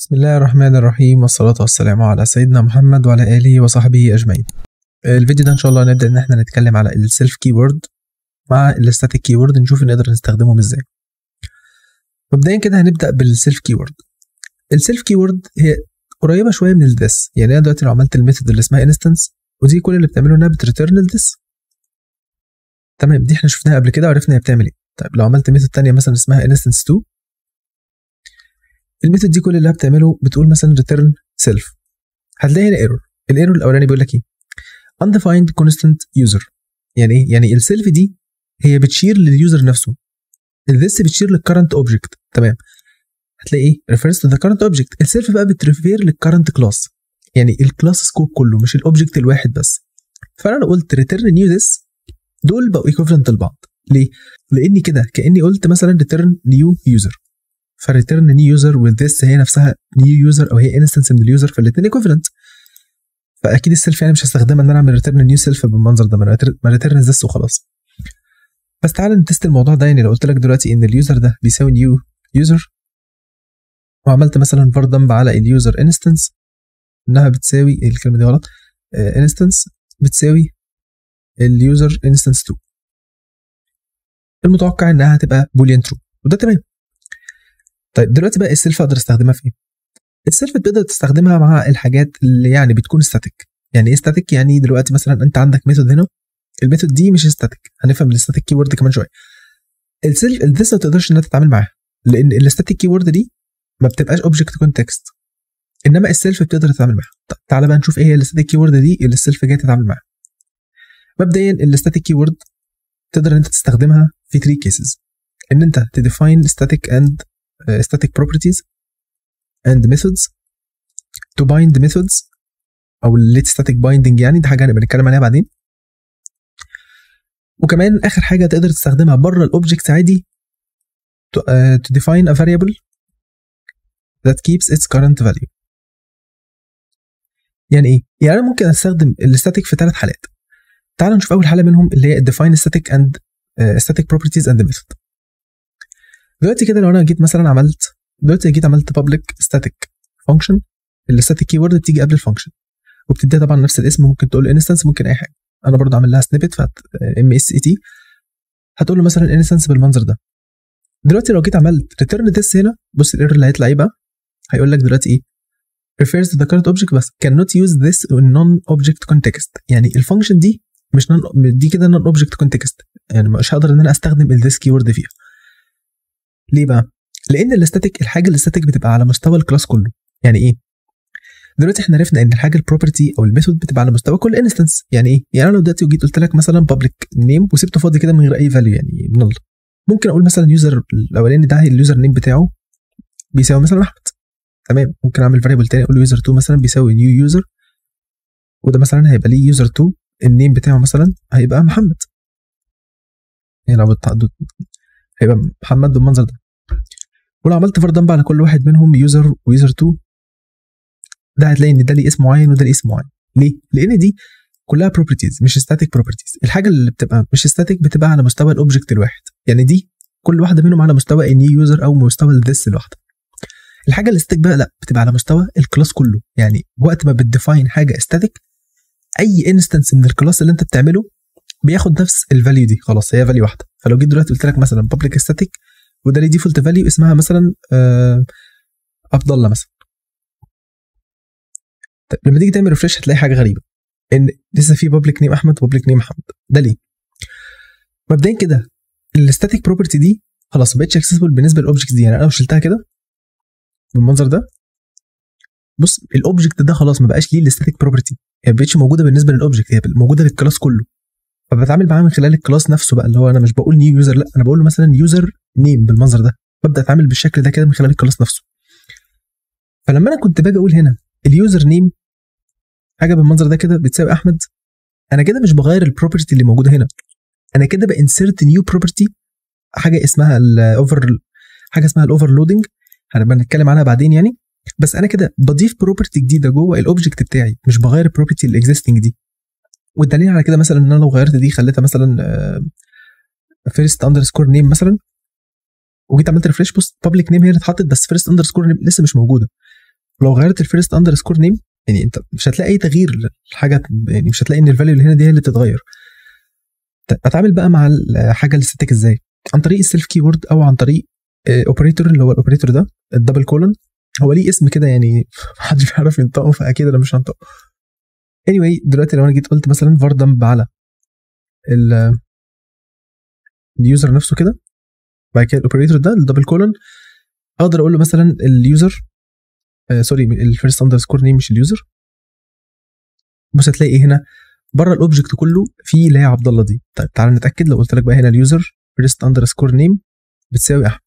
بسم الله الرحمن الرحيم والصلاة والسلام على سيدنا محمد وعلى آله وصحبه أجمعين الفيديو ده إن شاء الله نبدأ إن احنا نتكلم على السيلف كيورد مع الستاتيك كيورد نشوف نقدر نستخدمهم إزاي مبدئيا كده هنبدأ بالسيلف كيورد السيلف كيورد هي قريبة شوية من الديس يعني أنا دلوقتي لو عملت الميثود اللي اسمها انستنس ودي كل اللي بتعمله إنها بتريتيرن الديس تمام دي احنا شفناها قبل كده وعرفنا هي بتعمل ايه طيب لو عملت ميثود تانية مثلا اسمها انستنس 2 الميثود دي كل اللي بتعمله بتقول مثلا return self هتلاقي هنا ايرور الايرور الاولاني بيقول لك ايه undefined constant user يعني ايه يعني السيلف دي هي بتشير لليوزر نفسه الذس بتشير للكرنت اوبجكت تمام هتلاقي ايه refers to the current object السيلف بقى بتريفير للكرنت كلاس يعني الكلاس سكوب كله مش الاوبجكت الواحد بس فانا لو قلت return new this دول بقوا equivalent لبعض ليه؟ لاني كده كاني قلت مثلا return new user فريتيرن نيو يوزر وذس هي نفسها نيو يوزر او هي انستنس من اليوزر فالاثنين ايكوفلنت فاكيد السيلف يعني مش هستخدمها ان انا اعمل ريتيرن نيو سيلف بالمنظر ده ما ريتيرن ذس وخلاص بس تعالى نتست الموضوع ده يعني لو قلت لك دلوقتي ان اليوزر ده بيساوي نيو يوزر وعملت مثلا فار دمب على اليوزر انستنس انها بتساوي الكلمه دي غلط انستنس بتساوي اليوزر انستنس 2 المتوقع انها هتبقى بوليان ترو وده تمام طيب دلوقتي بقى السيلف اقدر استخدمها في ايه؟ السيلف بتقدر تستخدمها مع الحاجات اللي يعني بتكون ستاتيك يعني ايه ستاتيك يعني دلوقتي مثلا انت عندك ميثود هنا الميثود دي مش ستاتيك هنفهم الستاتيك كي وورد كمان شويه السيلف الذس ما تقدرش انها تتعامل معاها لان الستاتيك كي وورد دي ما بتبقاش اوبجكت كونتكست انما السيلف بتقدر تتعامل معاها طيب تعالى بقى نشوف ايه هي الستاتيك كي وورد دي اللي السيلف جاي تتعامل معاها مبدئيا الستاتيك كي وورد تقدر ان انت تستخدمها في 3 كيسز ان انت تديفاين static and uh, static properties and methods to bind methods او late static binding يعني دي حاجه هنبقى نتكلم عليها بعدين وكمان اخر حاجه تقدر تستخدمها بره الاوبجكت عادي to, uh, to define a variable that keeps its current value يعني ايه؟ يعني انا ممكن استخدم الستاتيك في ثلاث حالات تعال نشوف اول حاله منهم اللي هي define static and uh, static properties and method دلوقتي كده لو انا جيت مثلا عملت دلوقتي جيت عملت public static function الستاتيك كي وورد بتيجي قبل الفانكشن وبتديها طبعا نفس الاسم ممكن تقول له انستنس ممكن اي حاجه انا برضو عامل لها سنيبت فات ام اس اي تي هتقول له مثلا انستنس بالمنظر ده دلوقتي لو جيت عملت ريتيرن this هنا بص الايرور اللي هيطلع ايه بقى هيقول لك دلوقتي ايه refers to the current object بس cannot use this in non-object context يعني الفانكشن دي مش non دي كده non object context يعني مش هقدر ان انا استخدم الذس كي وورد فيها ليه بقى؟ لان الاستاتيك الحاجه الاستاتيك بتبقى على مستوى الكلاس كله يعني ايه؟ دلوقتي احنا عرفنا ان الحاجه البروبرتي او الميثود بتبقى على مستوى كل انستنس يعني ايه؟ يعني انا لو دلوقتي جيت قلت لك مثلا بابليك نيم وسبته فاضي كده من غير اي فاليو يعني نل ممكن اقول مثلا يوزر الاولاني ده اليوزر نيم بتاعه بيساوي مثلا احمد تمام ممكن اعمل فاريبل تاني اقول له يوزر 2 مثلا بيساوي نيو يوزر وده مثلا هيبقى ليه يوزر 2 النيم بتاعه مثلا هيبقى محمد يعني لو بتعدد هيبقى محمد بالمنظر ده ولو عملت فار دمب على كل واحد منهم يوزر ويوزر 2 ده هتلاقي ان ده ليه اسم معين وده ليه اسم معين ليه؟ لان دي كلها بروبرتيز مش ستاتيك بروبرتيز الحاجه اللي بتبقى مش ستاتيك بتبقى على مستوى الاوبجكت الواحد يعني دي كل واحده منهم على مستوى النيو يوزر او مستوى الذس الواحده الحاجه اللي ستاتيك بقى لا بتبقى على مستوى الكلاس كله يعني وقت ما بتديفاين حاجه ستاتيك اي انستنس من الكلاس اللي انت بتعمله بياخد نفس الفاليو دي خلاص هي فاليو واحده فلو جيت دلوقتي قلت لك مثلا بابليك ستاتيك وده ليه ديفولت فاليو اسمها مثلا آه عبد الله مثلا طيب لما تيجي تعمل ريفرش هتلاقي حاجه غريبه ان لسه في بابليك نيم احمد وبابليك نيم محمد ده ليه؟ مبدئيا كده الستاتيك بروبرتي دي خلاص ما بقتش اكسسبل بالنسبه للاوبجكت دي يعني انا لو شلتها كده بالمنظر ده بص الاوبجكت ده خلاص ما بقاش ليه الستاتيك بروبرتي هي ما بقتش موجوده بالنسبه للاوبجكت هي موجوده للكلاس كله فبتعامل معاه من خلال الكلاس نفسه بقى اللي هو انا مش بقول نيو يوزر لا انا بقول له مثلا يوزر نيم بالمنظر ده ببدا اتعامل بالشكل ده كده من خلال الكلاس نفسه فلما انا كنت باجي اقول هنا اليوزر نيم حاجه بالمنظر ده كده بتساوي احمد انا كده مش بغير البروبرتي اللي موجوده هنا انا كده بانسرت نيو بروبرتي حاجه اسمها الاوفر حاجه اسمها الاوفرلودنج هنبقى نتكلم عنها بعدين يعني بس انا كده بضيف بروبرتي جديده جوه الاوبجكت بتاعي مش بغير البروبرتي الاكزيستنج دي والدليل على كده مثلا ان انا لو غيرت دي خليتها مثلا فيرست اندرسكور نيم مثلا وجيت عملت ريفريش بص بابليك نيم هي اللي اتحطت بس فيرست اندرسكور نيم لسه مش موجوده لو غيرت الفيرست اندر سكور نيم يعني انت مش هتلاقي اي تغيير للحاجه يعني مش هتلاقي ان الفاليو اللي هنا دي هي اللي بتتغير اتعامل بقى مع الحاجه الاستاتيك ازاي عن طريق السيلف كيورد او عن طريق اوبريتور اللي هو الاوبريتور ده الدبل كولون هو ليه اسم كده يعني محدش بيعرف ينطقه فاكيد انا مش هنطقه anyway دلوقتي لو انا جيت قلت مثلا var dump على اليوزر نفسه كده بعد كده الاوبريتور ده الدبل كولون اقدر اقول له مثلا اليوزر آه سوري الفيرست اندرسكور نيم مش اليوزر بص هتلاقي ايه هنا بره الاوبجكت كله في اللي هي عبد الله دي طيب تعالى نتاكد لو قلت لك بقى هنا اليوزر فيرست اندرسكور نيم بتساوي احمد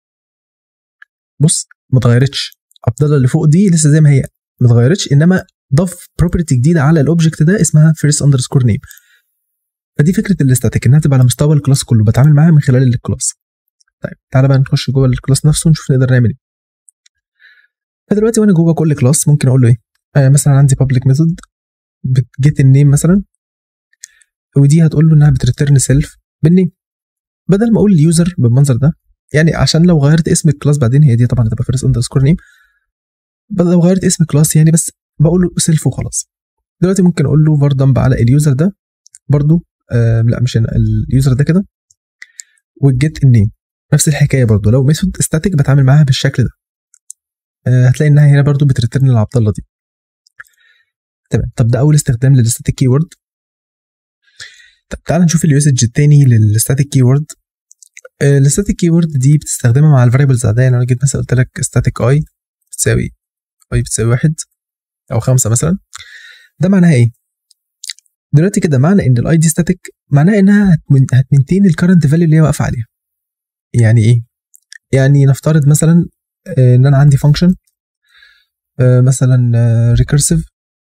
بص ما اتغيرتش عبد الله اللي فوق دي لسه زي ما هي ما اتغيرتش انما ضاف بروبرتي جديده على الاوبجكت ده اسمها فيرست اندرسكور نيم فدي فكره الاستاتيك انها تبقى على مستوى الكلاس كله بتعامل معاها من خلال الكلاس طيب تعالى بقى نخش جوه الكلاس نفسه ونشوف نقدر نعمل ايه فدلوقتي وانا جوه كل كلاس ممكن اقول له ايه آه مثلا عندي public method بتجيت النيم مثلا ودي هتقول له انها بتريتيرن سيلف بالنيم بدل ما اقول اليوزر بالمنظر ده يعني عشان لو غيرت اسم الكلاس بعدين هي دي طبعا هتبقى فيرست اندرسكور نيم بدل لو غيرت اسم الكلاس يعني بس بقول له سيلف وخلاص دلوقتي ممكن اقول له var dump على اليوزر ده برضو آه لا مش هنا اليوزر ده كده والجيت النيم نفس الحكايه برضو لو ميثود ستاتيك بتعامل معاها بالشكل ده آه هتلاقي انها هنا برضو بتريترن لعبد الله دي تمام طب ده اول استخدام للستاتيك كي وورد طب تعال نشوف اليوسج التاني للستاتيك كي وورد الستاتيك كي وورد دي بتستخدمها مع الفاريبلز العاديه لو انا جيت مثلا قلت لك ستاتيك اي بتساوي اي بتساوي واحد او خمسة مثلا ده معناها ايه دلوقتي كده معنى ان الاي دي ستاتيك معناها انها هتمنتين الكرنت فاليو اللي هي واقفه عليها يعني ايه يعني نفترض مثلا ان انا عندي فانكشن مثلا ريكيرسيف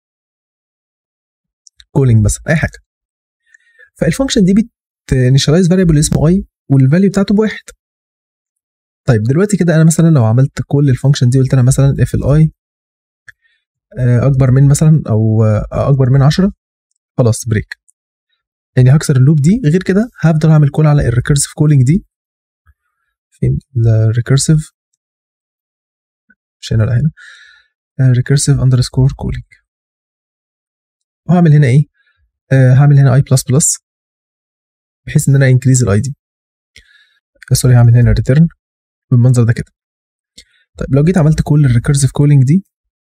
كولينج مثلا اي حاجه فالفانكشن دي بتنشلايز فاريبل اسمه اي والفاليو بتاعته بواحد طيب دلوقتي كده انا مثلا لو عملت كل الفانكشن دي قلت انا مثلا اف الاي اكبر من مثلا او اكبر من 10 خلاص بريك يعني هكسر اللوب دي غير كده هفضل اعمل كول على الريكيرسيف كولينج دي فين الريكيرسيف مش هنا لا هنا ريكيرسيف اندرسكور كولينج وهعمل هنا ايه آه هعمل هنا اي بلس بلس بحيث ان انا انكريز الاي دي سوري هعمل هنا ريتيرن بالمنظر ده كده طيب لو جيت عملت كل الريكيرسيف كولينج دي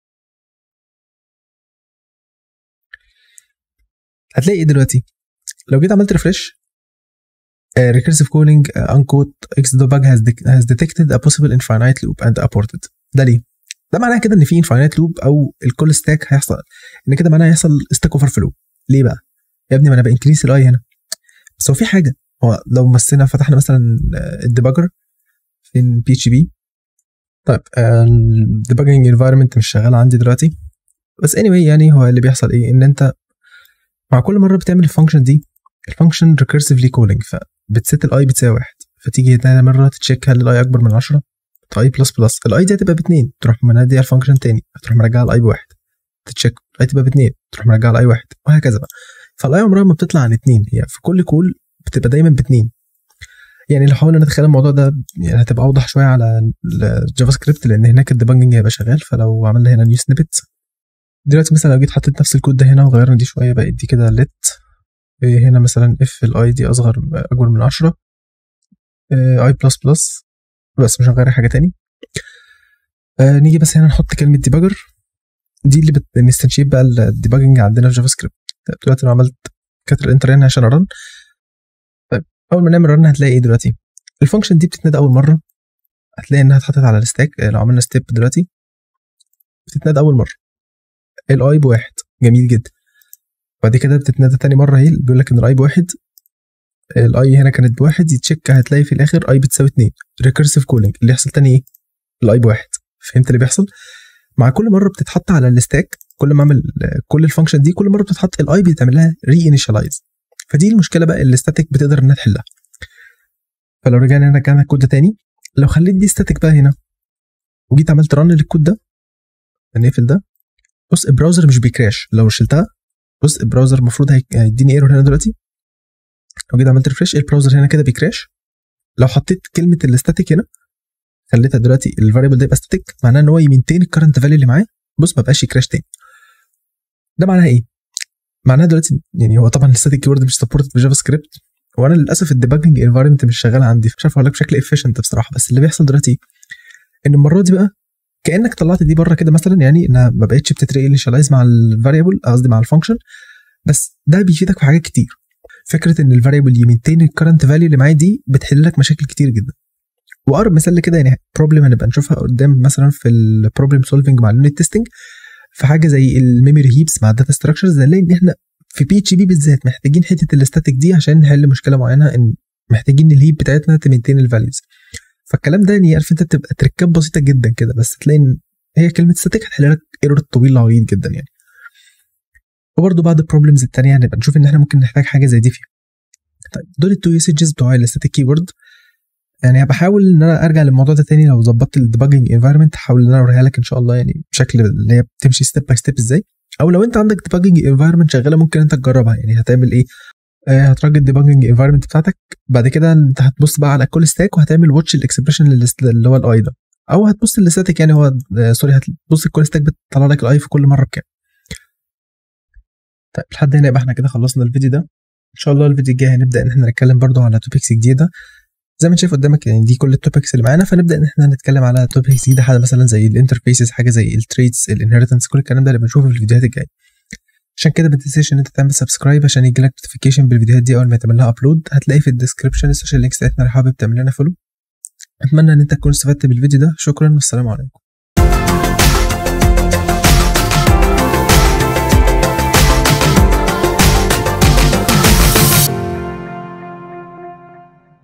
هتلاقي ايه دلوقتي لو جيت عملت ريفرش recursive calling uh, unquote xdebug has, de- has detected a possible infinite loop and aborted ده ليه؟ ده معناه كده ان في infinite loop او الكل ستاك هيحصل ان كده معناه هيحصل ستاك اوفر فلو ليه بقى؟ يا ابني ما انا بانكريس الاي هنا بس هو في حاجه هو لو مسينا فتحنا مثلا الديباجر فين بي اتش بي طيب الديباجنج انفايرمنت مش شغال عندي دلوقتي بس اني anyway يعني هو اللي بيحصل ايه ان انت مع كل مره بتعمل الفانكشن دي الفانكشن ريكيرسيفلي كولينج فبتست الاي بتساوي واحد فتيجي تاني مره تتشيك هل الاي اكبر من 10 اي بلس بلس الاي دي هتبقى باتنين تروح منادي على الفانكشن تاني تروح مرجعها الاي بواحد تتشيك الاي تبقى باتنين تروح مرجعها الاي واحد وهكذا بقى فالاي عمرها ما بتطلع عن اتنين هي في كل كول بتبقى دايما باتنين يعني لو حاولنا نتخيل الموضوع ده يعني هتبقى اوضح شويه على الجافا سكريبت لان هناك الديبانجنج هيبقى شغال فلو عملنا هنا نيو سنيبت دلوقتي مثلا لو جيت حطيت نفس الكود ده هنا وغيرنا دي شويه بقت دي كده لت هنا مثلا اف الاي دي اصغر اكبر من 10 اي بلس بلس بس مش هنغير حاجه تاني آه نيجي بس هنا نحط كلمه ديباجر دي اللي بنستنشيب بقى الديباجنج عندنا في جافا سكريبت طيب دلوقتي انا عملت كتر الانتر هنا عشان ارن طيب اول ما نعمل رن هتلاقي ايه دلوقتي الفانكشن دي بتتنادى اول مره هتلاقي انها اتحطت على الستاك لو عملنا ستيب دلوقتي بتتنادى اول مره الاي بواحد جميل جدا بعد كده بتتنادى تاني مره اهي بيقول لك ان الاي بواحد الاي هنا كانت بواحد يتشيك هتلاقي في الاخر اي بتساوي اتنين ريكيرسيف كولينج اللي يحصل تاني ايه الاي بواحد فهمت اللي بيحصل مع كل مره بتتحط على الستاك كل ما اعمل كل الفانكشن دي كل مره بتتحط الاي بيتعمل لها ري انيشاليز فدي المشكله بقى اللي ستاتيك بتقدر انها تحلها فلو رجعنا هنا رجعنا الكود ده تاني لو خليت دي ستاتيك بقى هنا وجيت عملت رن للكود ده نقفل ده بص البراوزر مش بيكراش لو شلتها بص البراوزر المفروض هيديني ايرور هنا دلوقتي لو جيت عملت ريفريش البراوزر هنا كده بيكراش لو حطيت كلمه الاستاتيك هنا خليتها دلوقتي الفاريبل ده يبقى ستاتيك معناه ان هو يمينتين الكرنت فاليو اللي معاه بص ما بقاش يكراش تاني ده معناها ايه؟ معناها دلوقتي يعني هو طبعا الستاتيك كيورد مش سبورتد بجافا سكريبت وانا للاسف الديباجنج انفايرمنت مش شغاله عندي مش عارف اقول لك بشكل افيشنت بصراحه بس اللي بيحصل دلوقتي ان المره دي بقى كانك طلعت دي بره كده مثلا يعني انها ما بقتش بتتري انيشاليز مع الفاريبل قصدي مع الفانكشن بس ده بيفيدك في حاجات كتير فكره ان الفاريبل يمينتين الكرنت فاليو اللي معاه دي بتحل لك مشاكل كتير جدا واقرب مثال كده يعني بروبلم هنبقى نشوفها قدام مثلا في البروبلم سولفنج مع اليونت تيستنج في حاجه زي الميموري هيبس مع الداتا ستراكشرز هنلاقي ان احنا في بي اتش بي بالذات محتاجين حته الاستاتيك دي عشان نحل مشكله معينه ان محتاجين الهيب بتاعتنا تمنتين الفاليوز فالكلام ده يعني عارف انت بتبقى تركات بسيطه جدا كده بس تلاقي ان هي كلمه ستاتيك هتحل لك ايرور طويل عريض جدا يعني وبرده بعض البروبلمز التانية هنبقى نشوف ان احنا ممكن نحتاج حاجه زي دي فيها طيب دول التو يوسجز بتوع الستاتيك كيورد يعني بحاول ان انا ارجع للموضوع ده تاني لو ظبطت الديباجنج انفايرمنت هحاول ان انا اوريها لك ان شاء الله يعني بشكل اللي هي بتمشي ستيب باي ستيب ازاي او لو انت عندك ديباجنج انفايرمنت شغاله ممكن انت تجربها يعني هتعمل ايه آه هتراجع الديباجنج انفايرمنت بتاعتك بعد كده انت هتبص بقى على كل ستاك وهتعمل واتش الاكسبريشن اللي هو الاي ده او هتبص للستاتيك يعني هو آه سوري هتبص لكل ستاك بتطلع لك الاي في كل مره بكام طيب لحد هنا يبقى احنا كده خلصنا الفيديو ده ان شاء الله الفيديو الجاي هنبدا ان احنا نتكلم برضو على توبكس جديده زي ما انت شايف قدامك يعني دي كل التوبكس اللي معانا فنبدا ان احنا نتكلم على توبكس جديده حاجه مثلا زي الانترفيسز حاجه زي التريتس الانهيرتنس كل الكلام ده اللي بنشوفه في الفيديوهات الجايه عشان كده ما تنساش ان انت تعمل سبسكرايب عشان يجيلك نوتيفيكيشن بالفيديوهات دي اول ما يتعمل لها ابلود هتلاقي في الديسكربشن السوشيال لينكس بتاعتنا لو حابب تعمل لنا فولو اتمنى ان انت تكون استفدت بالفيديو ده شكرا والسلام عليكم